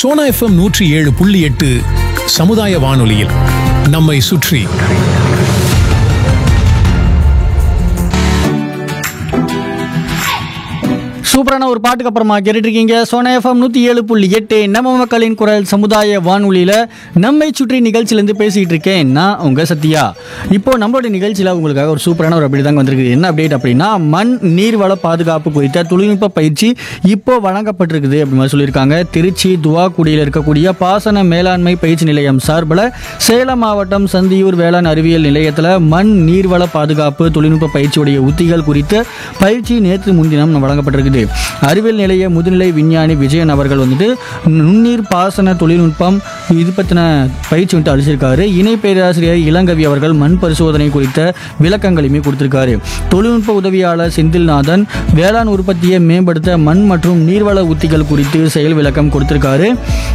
Sona FM நூற்றி ஏழு புள்ளி எட்டு சமுதாய வானொலியில் நம்மை சுற்றி சூப்பரான ஒரு பாட்டுக்கு அப்புறமா கேட்டுட்டு இருக்கீங்க சோனா எஃப்எம் நூற்றி ஏழு புள்ளி எட்டு நம்ம மக்களின் குரல் சமுதாய வானொலியில் நம்மை சுற்றி நிகழ்ச்சியிலேருந்து பேசிகிட்டு இருக்கேன் நான் உங்கள் சத்யா இப்போ நம்மளோட நிகழ்ச்சியில் உங்களுக்காக ஒரு சூப்பரான ஒரு அப்டேட் தாங்க வந்திருக்கு என்ன அப்டேட் அப்படின்னா மண் நீர்வள பாதுகாப்பு குறித்த தொழில்நுட்ப பயிற்சி இப்போ வழங்கப்பட்டிருக்குது அப்படி மாதிரி சொல்லியிருக்காங்க திருச்சி துவாக்குடியில் இருக்கக்கூடிய பாசன மேலாண்மை பயிற்சி நிலையம் சார்பில் சேலம் மாவட்டம் சந்தியூர் வேளாண் அறிவியல் நிலையத்தில் மண் நீர்வள பாதுகாப்பு தொழில்நுட்ப பயிற்சியுடைய உத்திகள் குறித்த பயிற்சி நேற்று முன்தினம் வழங்கப்பட்டிருக்குது அறிவியல் நிலைய முதுநிலை விஞ்ஞானி விஜயன் அவர்கள் வந்துட்டு நுண்ணீர் பாசன தொழில்நுட்பம் இது பற்றின பயிற்சி வந்துட்டு அளிச்சிருக்காரு இணை பேராசிரியர் இளங்கவி அவர்கள் மண் பரிசோதனை குறித்த விளக்கங்களையுமே கொடுத்திருக்காரு தொழில்நுட்ப உதவியாளர் செந்தில்நாதன் வேளாண் உற்பத்தியை மேம்படுத்த மண் மற்றும் நீர்வள உத்திகள் குறித்து செயல் விளக்கம் கொடுத்திருக்காரு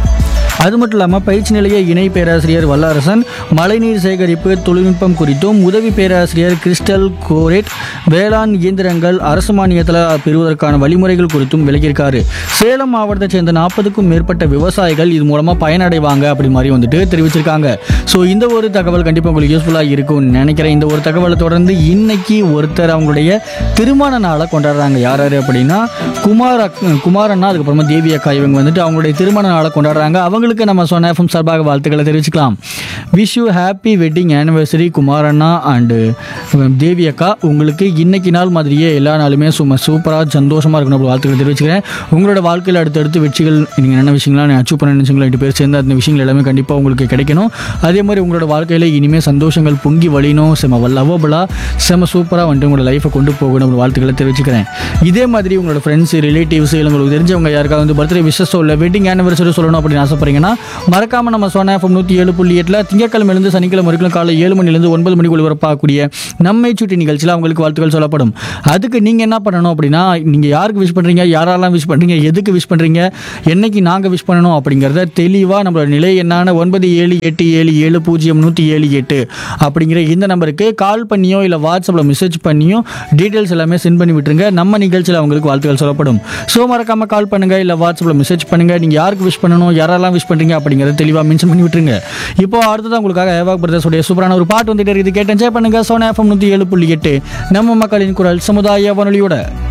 அது மட்டும் இல்லாமல் பயிற்சி நிலைய இணை பேராசிரியர் வல்லரசன் மழைநீர் சேகரிப்பு தொழில்நுட்பம் குறித்தும் உதவி பேராசிரியர் கிறிஸ்டல் கோரேட் வேளாண் இயந்திரங்கள் அரசு மானியத்தில் பெறுவதற்கான வழிமுறைகள் குறித்தும் விளக்கியிருக்காரு சேலம் மாவட்டத்தை சேர்ந்த நாற்பதுக்கும் மேற்பட்ட விவசாயிகள் இது மூலமாக பயனடைவாங்க அப்படி மாதிரி வந்துட்டு தெரிவிச்சிருக்காங்க ஸோ இந்த ஒரு தகவல் கண்டிப்பாக உங்களுக்கு யூஸ்ஃபுல்லாக இருக்கும்னு நினைக்கிறேன் இந்த ஒரு தகவலை தொடர்ந்து இன்னைக்கு ஒருத்தர் அவங்களுடைய திருமண நாளை கொண்டாடுறாங்க யார் யார் அப்படின்னா குமார் அக்- குமார் அண்ணா அதுக்கப்புறமா தேவி அக்கா இவங்க வந்துட்டு அவங்களுடைய திருமண நாளை கொண்டாடுறாங்க அவங்களுக்கு நம்ம சொன்ன எஃப்எம் சார்பாக வாழ்த்துக்களை தெரிவிச்சுக்கலாம் wish you happy wedding anniversary Kumar அண்ணா அண்டு தேவி அக்கா உங்களுக்கு இன்னைக்கு நாள் மாதிரியே எல்லா நாளுமே சும்மா சூப்பராக சந்தோஷமாக இருக்கணும் அப்படி வாழ்த்துக்களை தெரிவிச்சுக்கிறேன் உங்களோட வாழ்க்கையில் அடுத்தடுத்து வெற்றிகள் நீங்கள் என்ன விஷயங்கள்லாம் அச்சீவ் பண்ண நினைச்சீங்களோ ரெண்டு பேர் சேர்ந்து அந்த விஷயங்கள் எல்லாமே கண்டிப்பாக உங்களுக்கு கிடைக்கணும் அதே மாதிரி உங்களோட வாழ்க்கையில் இனிமேல் சந்தோஷங்கள் பொங்கி வழியணும் செம லவ்வபுளாக செம சூப்பராக வந்துட்டு உங்களோட லைஃப்பை கொண்டு போகணும் அப்படி வாழ்த்துக்களை தெரிவிச்சுக்கிறேன் இதே மாதிரி உங்களோட ஃப்ரெண்ட்ஸ் ரிலேட்டிவ்ஸ் இல்லை உங்களுக்கு தெரிஞ்சவங்க யாருக்காவது வந்து பர்த்டே விஷஸோ இல்லை வெட்டிங் ஆனிவர்சரி சொல்லணும் அப்படின்னு ஆசைப்படுறீங்கன்னா மறக்காம நம்ம சோனா எஃப்எம் நூற்றி ஏழு புள்ளி எட்டில் திங்கக்கிழமையிலிருந்து சனிக்கிழமை வரைக்கும் காலை ஏழு மணிலேருந்து ஒன்பது மணிக்கு ஒளிபரப்பாகக்கூடிய நம்மை சுற்றி நிகழ்ச்சியில் அவங்களுக்கு வாழ்த்துக்கள் சொல்லப்படும் அதுக்கு நீங்கள் என்ன பண்ணணும் அப்படின்னா நீங்கள் யாருக்கு விஷ் பண்ணுறீங்க யாரெல்லாம் விஷ் பண்ணுறீங்க எதுக்கு விஷ் பண்ணுறீங்க என்னைக்கு நாங்கள் விஷ் பண்ணணும் அப்படிங்கிறத தெளிவாக நம்மளோட நிலை என்னான ஒன்பது ஏழு எட்டு ஏழு ஏழு பூஜ்ஜியம் நூற்றி ஏழு எட்டு அப்படிங்கிற இந்த நம்பருக்கு கால் பண்ணியோ இல்லை வாட்ஸ்அப்பில் மெசேஜ் பண்ணியோ டீட்டெயில்ஸ் எல்லாமே சென்ட் பண்ணி விட்டுருங்க நம்ம நிகழ்ச்சியில் அவங்களுக்கு வாழ்த்துக்கள் சொல்லப்படும் ஸோ மறக்காமல் கால் பண்ணுங்கள் இல்லை வாட்ஸ்அப்பில் மெசேஜ் பண்ணுங்கள் நீங்கள் யாருக்கு விஷ் பண்ணணும் யாரெல்லாம் விஷ் பண்ணுறீங்க அப்படிங்கிறத தெளிவாக மென்ஷன் பண்ணி விட்டுருங்க இப்போ அடுத்ததான் உங்களுக்காக ஏவா பிரதர்ஸ் உடைய சூப்பரான ஒரு பாட்டு வந்துட்டு இருக்குது கேட்டு என்ஜாய் பண்ணுங்கள் சோனா எஃப்எம் நூற்றி ஏழு புள்ளி எட்டு நம்ம மக்களின் குரல் சமுதாய வானொலியோட